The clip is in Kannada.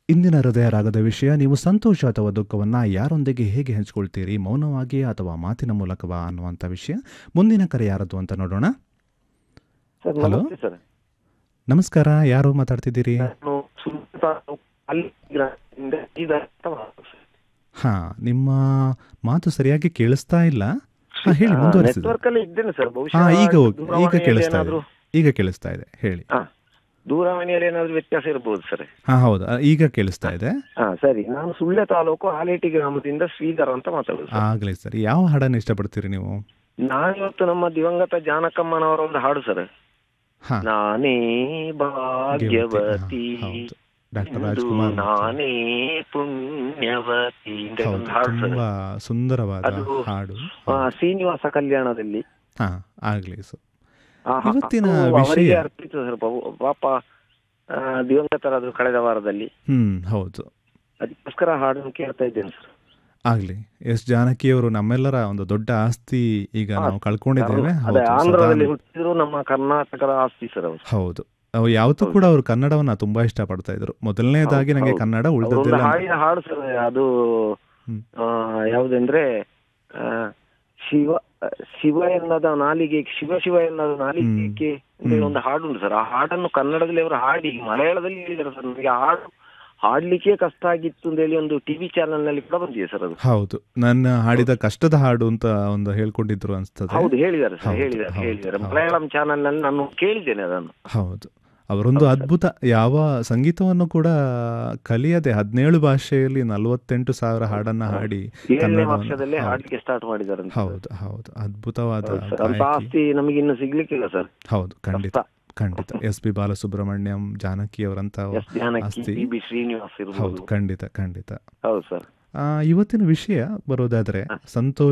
ಇಂದಿನ ಹೃದಯ ರಾಗದ ವಿಷಯ ನೀವು ಸಂತೋಷ ಅಥವಾ ದುಃಖವನ್ನು ಯಾರೊಂದಿಗೆ ಹೇಗೆ ಹಂಚ್ಕೊಳ್ತೀರಿ ಮೌನವಾಗಿ ಅಥವಾ ಮಾತಿನ ಮೂಲಕವಾ ಅನ್ನುವಂಥ ವಿಷಯ ಮುಂದಿನ ಕರೆ ಯಾರದ್ದು ಅಂತ ನೋಡೋಣ ಸರ್ Hello? ನಮಸ್ತೆ ಸರ್ ನಮಸ್ಕಾರ ಯಾರು ಮಾತಾಡ್ತಿದ್ದೀರಿ ನಾನು ಸುಲ್ತಾನ್ ಅಲ್ಲಿ ಗ್ರಾಮದಿಂದ ಇದಾಗ್ತಾ ಮಾತಾಡ್ತಾ ಸರ್. ಹಾಂ ನಿಮ್ಮ ಮಾತು ಸರಿಯಾಗಿ ಕೇಳಿಸ್ತಾ ಇಲ್ಲ ಹಾಂ ಹೇಳಿ ಆ, ಮುಂದುವರಿಸಿದ ನೆಟ್ವರ್ಕ್ ಅಲ್ಲಿ ಇದ್ದೇನೆ ಸರ್ ಬಹುಶಃ ಹಾಂ ಈಗ ಓಕೆ ಈಗ ದೂರವಾಣಿಯಲ್ಲಿ ಕೇಳಿಸ್ತಾ ಇದೆ ಏನಾದ್ರೂ ಈಗ ಕೇಳಿಸ್ತಾ ಇದೆ ಹೇಳಿ ಹಾ ದೂರವಾಣಿಯಲ್ಲಿ ಏನಾದ್ರೂ ವ್ಯತ್ಯಾಸ ಇರಬಹುದು ಸರ್ ಹಾಂ ಹೌದು ಆ, ಈಗ ಕೇಳಿಸ್ತಾ ಇದೆ ಹಾ ಸರಿ ನಾನು ಸುಳ್ಯ ತಾಲೂಕು ಆಲೇಟಿ ಗ್ರಾಮದಿಂದ ಶ್ರೀಧರ್ ಅಂತ ಮಾತಾಡುದು ಸರ್ ಆಗಲಿ ಸರ್ ಯಾವ ಹಾಡನ್ನು ಇಷ್ಟಪಡ್ತೀರಿ ನೀವು ನಾನಿವತ್ತು ನಮ್ಮ ದಿವಂಗತ ಜಾನಕಮ್ಮನವರ ಒಂದು ಹಾಡು ಸರ್ ಹಾಂ ನಾನೇ ಭಾಗ್ಯವತಿ ಹೌದು ಡಾಕ್ಟರ್ ಇಂದು ರಾಜ್ಕುಮಾರ್ ನಾನೇ ಪುಣ್ಯವತಿ ಅಂತ ಹೌದು ಒಂದು ಹಾಡು ಸರ್ ತುಂಬಾ ಸುಂದರವಾದ ಅದು ಹಾಡು ಆ, ಶ್ರೀನಿವಾಸ ಕಲ್ಯಾಣದಲ್ಲಿ ಹಾ ಆಗ್ಲಿ ಸೊ ಆ, ಹ- ಇವತ್ತಿನ ಅದು ವಿಷಯ- ಅವರಿಗೆ ಅರ್ಪಿತ ಸರ್ ಪಾಪ- ಪಾಪ ಆ, ದಿವಂಗತರಾದ್ರು ಕಳೆದ ವಾರದಲ್ಲಿ ಹ್ಮ್ ಹೌದು ಅದಕ್ಕೋಸ್ಕರ ಹಾಡನ್ನು ಕೇಳ್ತಾ ಇದ್ದೇನೆ ಸರ್ ಆಗ್ಲಿ ಎಸ್ ಜಾನಕಿಯವರು ನಮ್ಮೆಲ್ಲರ ಒಂದು ದೊಡ್ಡ ಆಸ್ತಿ ಈಗ ಹಾ, ನಾವು ಕಳ್ಕೊಂಡಿದ್ದೇವೆ ಅದೇ ಹೌದು, ಆಂಧ್ರದಲ್ಲಿ ಸದಾ- ಹುಟ್ಟಿದ್ರು ನಮ್ಮ ಕರ್ನಾಟಕದ ಆಸ್ತಿ ಸರ್ ಅವರು ಹೌದು ಅವು ಯಾವತ್ತೂ ಕೂಡ ಅವರು ಕನ್ನಡವನ್ನ ತುಂಬಾ ಇಷ್ಟಪಡ್ತಾ ಇದ್ರು ಮೊದಲನೇದಾಗಿ ಹೌದು, ನಂಗೆ ಹೌದು. ಕನ್ನಡ ಅವರೊಂದು ಉಳಿದದ್ದೆಲ್ಲ ಹಾಡಿನ ಹಾಡು ಸರ್ ಅದು ಹ್ಮ್. ಆ, ಯಾವುದೆಂದ್ರೆ ಆ, ಶಿವ ಶಿವ ಎನ್ನದ ನಾಲಿಗೆ ಶಿವ ಶಿವ ಎನ್ನದ ನಾಲಿಗೆಗೆ ಅಂತ ಹೇಳಿ ಒಂದು ಹಾಡು ಉಂಟು ಸರ್ ಆ ಹಾಡನ್ನು ಕನ್ನಡದಲ್ಲಿ ಅವರು ಹಾಡಿ ಮಲಯಾಳದಲ್ಲಿ ಹೇಳಿದ್ದಾರೆ ಸರ್ ನನಗೆ ಆ ಹಾಡು ಹಾಡ್ಲಿಕ್ಕೆ ಕಷ್ಟ ಆಗಿತ್ತು ಅಂತ ಹೇಳಿ ಒಂದು ಟಿವಿ ಚಾನೆಲ್ ನಲ್ಲಿ ಕೂಡ ಬಂದಿದೆ ಸರ್ ಅದು ಹೌದು ನನ್ನ ಹಾಡಿದ ಕಷ್ಟದ ಹಾಡು ಅಂತ ಒಂದು ಹೇಳ್ಕೊಂಡಿದ್ರು ಅನ್ಸ್ತದೆ ಹೌದು ಹೇಳಿದ್ದಾರೆ ಸರ್ ಹೌದು, ಹೇಳಿದ್ದಾರೆ ಹೌದು, ಹೇಳಿದ್ದಾರೆ ಹೌದು. ಮಲಯಾಳಂ ಚಾನೆಲ್ ನಲ್ಲಿ ನಾನು ಕೇಳಿದ್ದೇನೆ ಅದನ್ನು ಹೌದು ಅವರೊಂದು ಅದ್ಭುತ ಯಾವ ಸಂಗೀತವನ್ನು ಕೂಡ ಕಲಿಯದೆ ಹದಿನೇಳು ಭಾಷೆಯಲ್ಲಿ ನಲವತ್ತೆಂಟು ಸಾವಿರ ಹಾಡನ್ನ ಹಾಡಿ ಏಳನೇ ಕನ್ನಡವನ್ನು- ವರ್ಷದಲ್ಲೇ ಹೌದು. ಹಾಡ್ಲಿಕ್ಕೆ ಸ್ಟಾರ್ಟ್ ಮಾಡಿದ್ದಾರೆ ಅಂತ ಹೌದು ಹೌದು ಅದ್ಭುತವಾದ ಹೌದು ಸರ್ ಅಂತ ಗಾಯಕಿ. ಆಸ್ತಿ ನಮಗೆ ಇನ್ನು ಸಿಗ್ಲಿಕ್ಕಿಲ್ಲ ಸರ್ ಹೌದು ಖಂಡಿತ ಕಷ್ಟ. ಖಂಡಿತ ಎಸ್ ಪಿ ಬಾಲಸುಬ್ರಹ್ಮಣ್ಯಂ ಜಾನಕಿ ಅವರಂತ ಎಸ್ ಜಾನಕಿ ಆಸ್ತಿ ಬಿ ಬಿ ಶ್ರೀನಿವಾಸ್ ಹೌದು ಇರ್ಬೋದು ಖಂಡಿತ ಖಂಡಿತ ಹೌದು ಸರ್ ಆ, ಇವತ್ತಿನ ವಿಷಯ ಬರೋದಾದ್ರೆ ಸಂತೋಷ